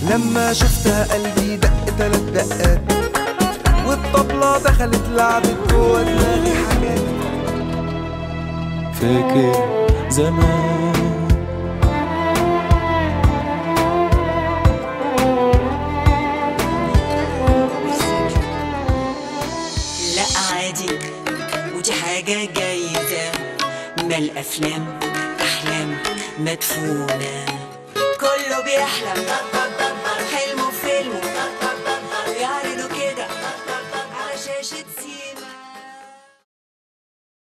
لما شفتها قلبي دق تلات دقات والطبلة دخلت لعبت جوا دماغي حاجات فاكر زمان لا عادي ودي حاجة جايزة ما الأفلام أحلام مدفونة كله بيحلم